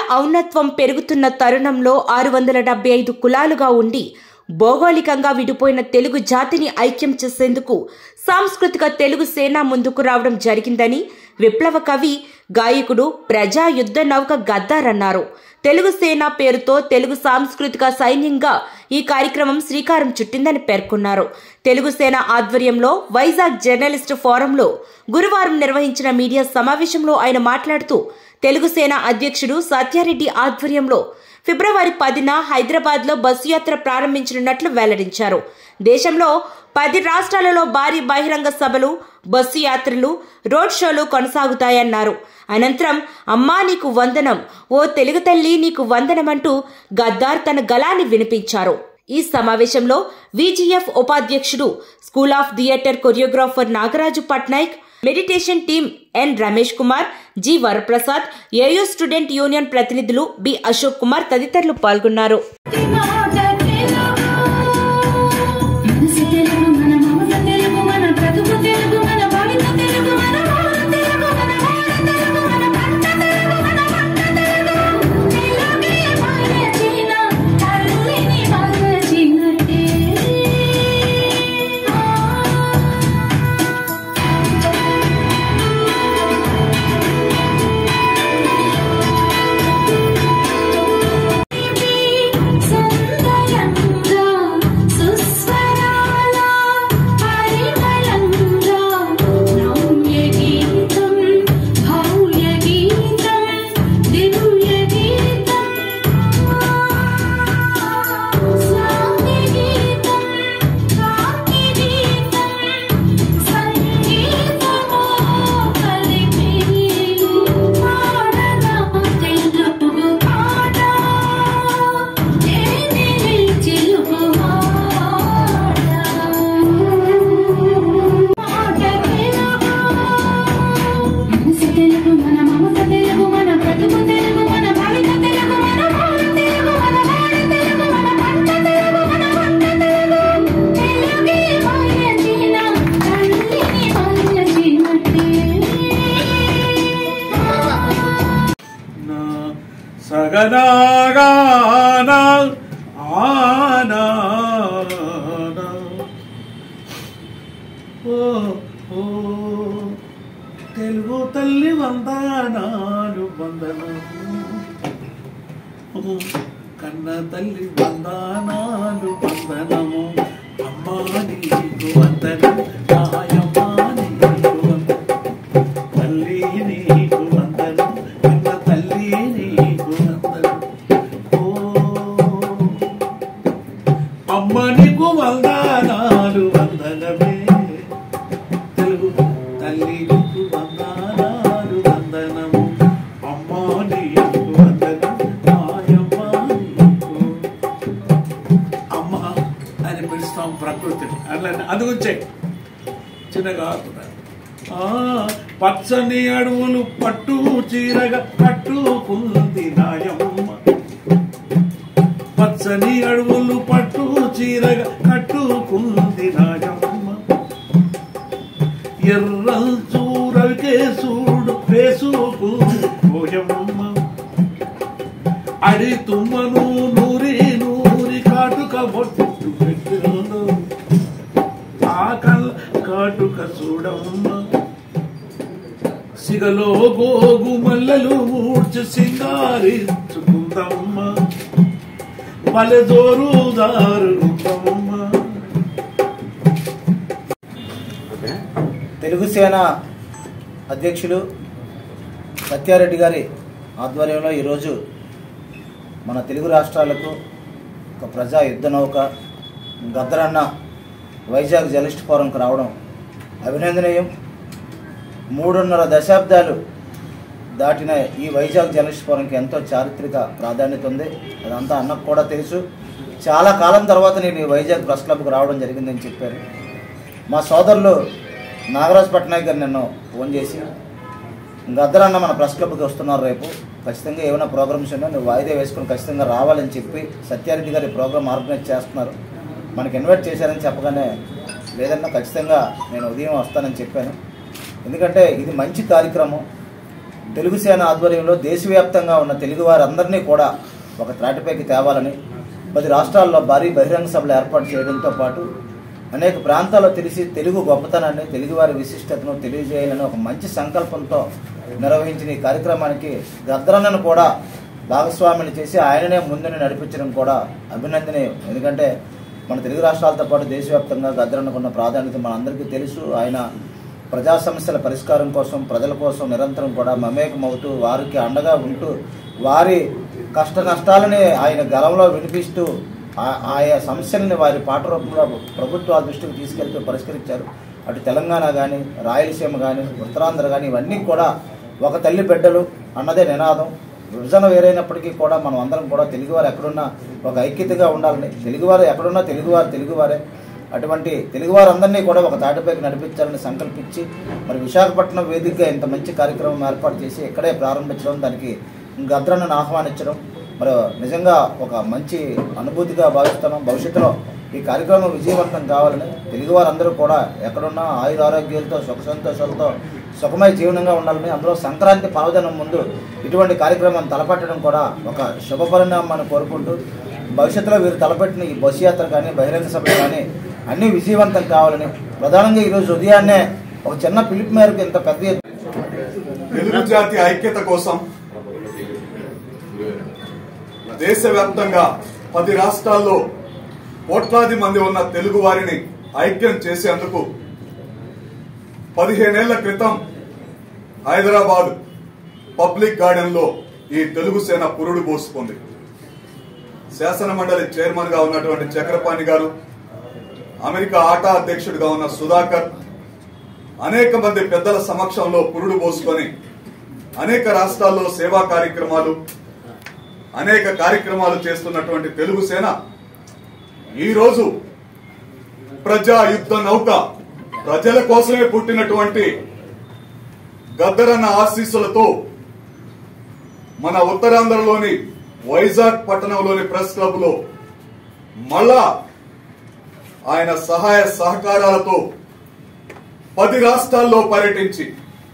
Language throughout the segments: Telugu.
ఔన్నత్వం పెరుగుతున్న తరుణంలో ఆరు వందల డెబ్బై ఐదు కులాలుగా ఉండి భౌగోళికంగా విడిపోయిన తెలుగు జాతిని ఐక్యం చేసేందుకు సాంస్కృతిక తెలుగు సేన ముందుకు రావడం జరిగిందని విప్లవ కవి గాయకుడు ప్రజా యుద్ధ నౌక గద్దారన్నారు తెలుగు సేన పేరుతో తెలుగు సాంస్కృతిక సైన్యంగా ఈ కార్యక్రమం శ్రీకారం చుట్టిందని పేర్కొన్నారు తెలుగు సేన ఆధ్వర్యంలో వైజాగ్ జర్నలిస్టు ఫోరంలో గురువారం నిర్వహించిన మీడియా సమావేశంలో ఆయన మాట్లాడుతూ తెలుగు సేన అధ్యక్షుడు సత్యారెడ్డి ఆధ్వర్యంలో ఫిబ్రవరి పదిన హైదరాబాద్ లో బస్సు యాత్ర ప్రారంభించనున్నట్లు వెల్లడించారు దేశంలో పది రాష్ట్రాలలో భారీ బహిరంగ సభలు బస్సు యాత్రలు రోడ్ షోలు కొనసాగుతాయన్నారు అనంతరం అమ్మా నీకు వందనం ఓ తెలుగు తల్లి నీకు వందనం అంటూ గద్దార్ తన గలాన్ని వినిపించారు ఈ సమావేశంలో విజిఎఫ్ ఉపాధ్యక్షుడు school of theatre choreographer Nagaraju Patnaik meditation team N Ramesh Kumar G Varaprasad AU student union ప్రతినిధులు బి అశోక్ కుమార్ తదితరులు పాల్గొన్నారు మనసు తెలుగు మన మమత తెలుగు మన బ్రతుకు తెలుగు మన భవిత తెలుగు మన బాల తెలుగు మన బాల తెలుగు మన పంట తెలుగు మన పంట తెలుగు తెలుగే మాయ చీన తల్లిని మరచినట్టే సుందరంగా సుస్వరాల పరిమళంగా నవ్య గీతం భవ్య గీతం దివ్య గీతం స్వామి గీతం కాకి గీతం సంగీతమో కలిపేలు పాడనా తెలుగు పాట తెలుగు మన మమత తెలుగు మన బ్రతుకు తెలుగు మన భవిత తెలుగు మన బాల తెలుగు మన బాల తెలుగు మన పంట తెలుగు మన పంట తెలుగు తెలుగే మాయ చీన తల్లిని మరచినట్టే నా సగనాగాన ఆనా ఓ ఓ తెలుగు తల్లి వందనాలు వందనము ఓ, కన్న తల్లి వందనాలు వందనము అమ్మా నీకు వందనం నాయమ్మా నీకు వందనం తల్లి నీకు వందనం కన్న తల్లి నీకు వందనం ఓ అమ్మ నీకు వందనాలు వందనమే తెలుగు తల్లి నీకు వందనాలు వందనము అమ్మ నీకు వందనం నాయమ్మ నీకు అమ్మ అని పిలుస్తాం ప్రకృతిని అట్లా అది వచ్చాయి చిన్నగా ఆడుతున్నారు. ఆ పచ్చని అడవులు పట్టు చీరగా కట్టుకుంది నాయమ్మ పచ్చని అడవులు పట్టు చీరగా కట్టుకుంది నాయమ్మ ఎర్రంచు రవికేశుడు వేసుకుంది పోయమ్మ అడి తుమ్మను నూరి నూరి కాటుక బొట్టు పెట్టాను ఆ కళ్ళ కాటుక చూడమ్మ సిగలో గోగు మల్లెలు మూడ్చి సింగారించుకుందమ్మ మలె జోరుదారుందమ్మ తెలుగు సేన అధ్యక్షులు సత్యారెడ్డి గారి ఆధ్వర్యంలో ఈరోజు మన తెలుగు రాష్ట్రాలకు ఒక ప్రజా యుద్ధ నౌక గద్దరన్న వైజాగ్ జర్నలిస్ట్ ఫోరంకు రావడం అభినందనీయం మూడున్నర దశాబ్దాలు దాటిన ఈ వైజాగ్ జర్నలిస్ట్ ఫోరంకి ఎంతో చారిత్రక ప్రాధాన్యత ఉంది అదంతా అన్నకు కూడా తెలుసు చాలా కాలం తర్వాత నేను ఈ వైజాగ్ ప్రెస్ క్లబ్కి రావడం జరిగిందని చెప్పారు మా సోదరులు నాగరాజ్ పట్నాయక్ గారు నన్ను ఫోన్ చేసి గద్దరన్న మన ప్రెస్ క్లబ్కి వస్తున్నారు రేపు ఖచ్చితంగా ఏమైనా ప్రోగ్రామ్స్ ఉన్నా నువ్వు వాయిదా వేసుకుని ఖచ్చితంగా రావాలని చెప్పి సత్యారెడ్డి గారి ప్రోగ్రామ్ ఆర్గనైజ్ చేస్తున్నారు మనకి ఇన్వైట్ చేశారని చెప్పగానే లేదన్నా ఖచ్చితంగా నేను ఉదయం వస్తానని చెప్పాను ఎందుకంటే ఇది మంచి కార్యక్రమం తెలుగు సేన ఆధ్వర్యంలో దేశవ్యాప్తంగా ఉన్న తెలుగు వారందరినీ కూడా ఒక త్రాటిపైకి తేవాలని పది రాష్ట్రాల్లో భారీ బహిరంగ సభలు ఏర్పాటు చేయడంతో పాటు అనేక ప్రాంతాల్లో తెలిసి తెలుగు గొప్పతనాన్ని తెలుగువారి విశిష్టతను తెలియజేయాలని ఒక మంచి సంకల్పంతో నిర్వహించిన ఈ కార్యక్రమానికి గద్రన్నను కూడా భాగస్వామిని చేసి ఆయననే ముందుని నడిపించడం కూడా అభినందనీయం ఎందుకంటే మన తెలుగు రాష్ట్రాలతో పాటు దేశవ్యాప్తంగా గద్రన్నకున్న ప్రాధాన్యత మనందరికీ తెలుసు ఆయన ప్రజా సమస్యల పరిష్కారం కోసం ప్రజల కోసం నిరంతరం కూడా మమేకమవుతూ వారికి అండగా ఉంటూ వారి కష్ట నష్టాలని ఆయన గలంలో వినిపిస్తూ ఆ- ఆయా సమస్యలని వారి పాట రూపంలో ప్రభుత్వాల దృష్టికి తీసుకెళ్తూ పరిష్కరించారు అటు తెలంగాణ కానీ రాయలసీమ కానీ ఉత్తరాంధ్ర కానీ ఇవన్నీ కూడా ఒక తల్లి బిడ్డలు అన్నదే నినాదం విభజన వేరైనప్పటికీ కూడా మనం అందరం కూడా తెలుగువారు ఎక్కడున్నా ఒక ఐక్యతగా ఉండాలని తెలుగువారు ఎక్కడున్నా తెలుగువారు తెలుగువారే అటువంటి తెలుగువారందరినీ కూడా ఒక తాటిపైకి నడిపించాలని సంకల్పించి మరి విశాఖపట్నం వేదికగా ఇంత మంచి కార్యక్రమం ఏర్పాటు చేసి ఇక్కడే ప్రారంభించడం దానికి గద్రన్నను ఆహ్వానించడం మరి నిజంగా ఒక మంచి అనుభూతిగా భావిస్తున్నాం భవిష్యత్తులో ఈ కార్యక్రమం విజయవంతం కావాలని తెలుగువారందరూ కూడా ఎక్కడున్నా ఆయుర ఆరోగ్యాలతో సుఖ సంతోషాలతో సుఖమయ జీవనంగా ఉండాలని అందులో సంక్రాంతి పర్వదినం ముందు ఇటువంటి కార్యక్రమం తలపెట్టడం కూడా ఒక శుభ పరిణామాన్ని కోరుకుంటూ భవిష్యత్తులో వీరు తలపెట్టిన ఈ బస్సు యాత్ర కానీ బహిరంగ సభలు కానీ అన్నీ విజయవంతం కావాలని ప్రధానంగా ఈరోజు ఉదయాన్నే ఒక చిన్న పిలుపు మేరకు ఇంత పెద్ద ఎత్తున తెలుగు జాతి ఐక్యత కోసం దేశవ్యాప్తంగా పది రాష్ట్రాల్లో కోట్లాది మంది ఉన్న తెలుగు వారిని ఐక్యం చేసేందుకు పదిహేనేళ్ల క్రితం హైదరాబాద్ పబ్లిక్ గార్డెన్ లో ఈ తెలుగు సేన పురుడు పోసుకుంది శాసన మండలి చైర్మన్ గా ఉన్నటువంటి చక్రపాణి గారు అమెరికా ఆటా అధ్యక్షుడిగా ఉన్న సుధాకర్ అనేక మంది పెద్దల సమక్షంలో పురుడు పోసుకొని అనేక రాష్ట్రాల్లో సేవా కార్యక్రమాలు అనేక కార్యక్రమాలు చేస్తున్నటువంటి తెలుగు సేన ఈ రోజు ప్రజా యుద్ధ నౌక ప్రజల కోసమే పుట్టినటువంటి గద్దరన్న ఆశీస్సులతో మన ఉత్తరాంధ్రలోని వైజాగ్ పట్టణంలోని ప్రెస్ క్లబ్ లో మళ్ళా ఆయన సహాయ సహకారాలతో పది రాష్ట్రాల్లో పర్యటించి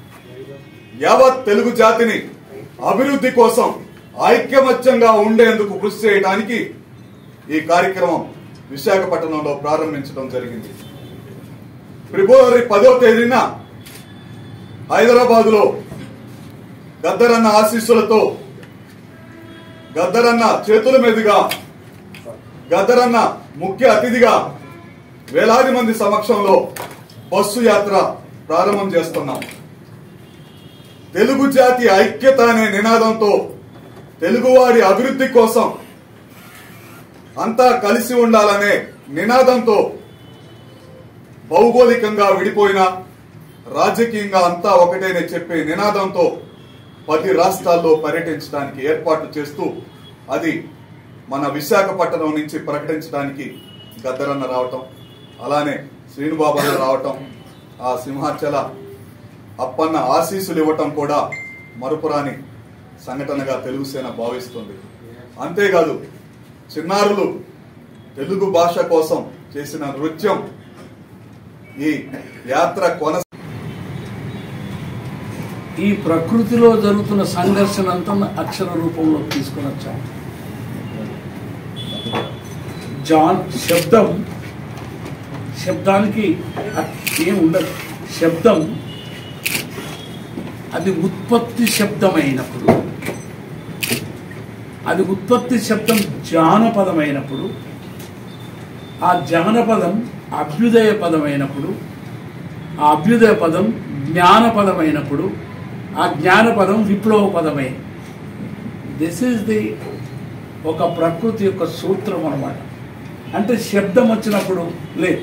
యావత్ తెలుగు జాతిని అభివృద్ధి కోసం ఐక్యమత్యంగా ఉండేందుకు కృషి చేయడానికి ఈ కార్యక్రమం విశాఖపట్నంలో ప్రారంభించడం జరిగింది ఫిబ్రవరి పదో తేదీన హైదరాబాద్ లో గద్దరన్న ఆశీస్సులతో గద్దరన్న చేతుల మీదుగా గద్దరన్న ముఖ్య అతిథిగా వేలాది మంది సమక్షంలో బస్సు యాత్ర ప్రారంభం చేస్తున్నాం తెలుగు జాతి ఐక్యత అనే నినాదంతో తెలుగువారి అభివృద్ధి కోసం అంతా కలిసి ఉండాలనే నినాదంతో భౌగోళికంగా విడిపోయిన రాజకీయంగా అంతా ఒకటేనే చెప్పే నినాదంతో పది రాష్ట్రాల్లో పర్యటించడానికి ఏర్పాటు చేస్తూ అది మన విశాఖపట్నం నుంచి ప్రకటించడానికి గద్దరన్న రావటం అలానే శ్రీనుబాబు అన్న రావటం ఆ సింహాచల అప్పన్న ఆశీస్సులు ఇవ్వటం కూడా మరుపురాని సంఘటనగా తెలుగు సేన భావిస్తుంది అంతేకాదు చిన్నారులు తెలుగు భాష కోసం చేసిన నృత్యం ఈ యాత్ర కొన ఈ ప్రకృతిలో జరుగుతున్న సంఘర్షణ అంతా అక్షర రూపంలో తీసుకొని వచ్చాం జాన్ శబ్దం శబ్దానికి ఏం ఉండదు శబ్దం అది ఉత్పత్తి శబ్దమైనప్పుడు అది ఉత్పత్తి శబ్దం జానపదమైనప్పుడు ఆ జానపదం అభ్యుదయ పదమైనప్పుడు ఆ అభ్యుదయ పదం జ్ఞానపదమైనప్పుడు ఆ జ్ఞానపదం విప్లవ పదమై దిస్ ఈజ్ ది ఒక ప్రకృతి యొక్క సూత్రం అన్నమాట అంటే శబ్దం వచ్చినప్పుడు లేదు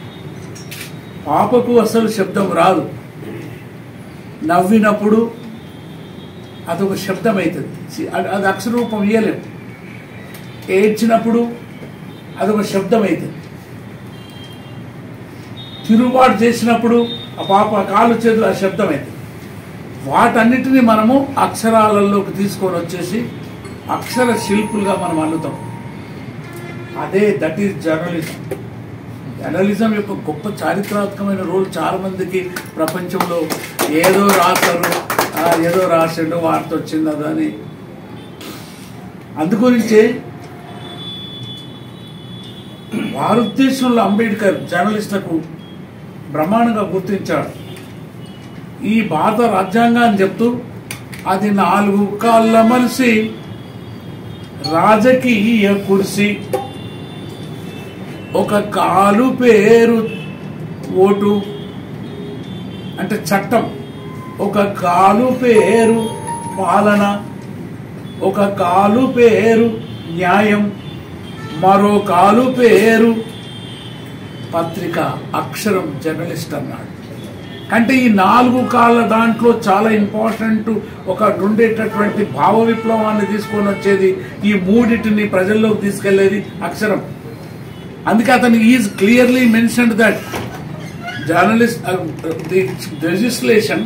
పాపకు అసలు శబ్దం రాదు నవ్వినప్పుడు అదొక శబ్దం అవుతుంది సి- అది- అది అక్షరూపం ఇయ్యలేము ఏడ్చినప్పుడు అదొక శబ్దం అవుతుంది తిరుగుబాటు చేసినప్పుడు ఆ పాప కాళ్ళు చేతులు ఆ శబ్దం అవుతుంది వాటన్నిటిని మనము అక్షరాలలోకి తీసుకొని వచ్చేసి అక్షర శిల్పులుగా మనం అల్లుతాం అదే దట్ ఈస్ జర్నలిజం జర్నలిజం యొక్క గొప్ప చారిత్రాత్మకమైన రోల్ చాలా మందికి ప్రపంచంలో ఏదో రాస్తారు ఆ, ఆ, ఏదో రాసిండు వార్త వచ్చింది అదని అందుగురించే భారతదేశంలో అంబేద్కర్ జర్నలిస్టులకు బ్రహ్మాండంగా గుర్తించాడు ఈ భారత రాజ్యాంగాన్ని చెప్తూ అది నాలుగు కాళ్ళ మనిషి రాజకీయ కుర్సీ ఒక కాలు పేరు ఓటు అంటే చట్టం ఒక కాలు పేరు పాలన ఒక కాలు పేరు న్యాయం మరో కాలు పేరు పత్రిక అక్షరం జర్నలిస్ట్ అన్నాడు అంటే ఈ నాలుగు కాళ్ళ దాంట్లో చాలా ఇంపార్టెంట్ ఒక ఉండేటటువంటి భావ విప్లవాన్ని తీసుకొని వచ్చేది ఈ మూడిటిని ప్రజల్లోకి తీసుకెళ్లేది అక్షరం అందుకే అతను is clearly mentioned that journalist the legislation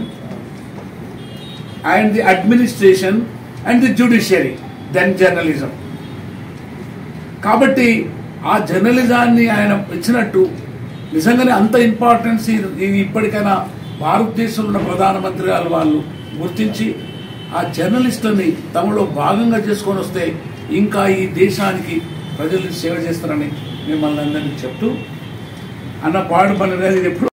and the administration and the judiciary then journalism కాబట్టి ఆ జర్నలిజాన్ని ఆయన ఇచ్చినట్టు నిజంగానే అంత ఇంపార్టెన్స్ ఇది- ఇది ఇప్పటికైనా భారతదేశంలో ఉన్న ప్రధానమంత్రి గారు వాళ్ళు గుర్తించి ఆ జర్నలిస్టులని తమలో భాగంగా చేసుకొని వస్తే ఇంకా ఈ దేశానికి ప్రజలు సేవ చేస్తారని మిమ్మల్ని అందరినీ చెప్తూ అన్న పాడు పని అనేది ఎప్పుడు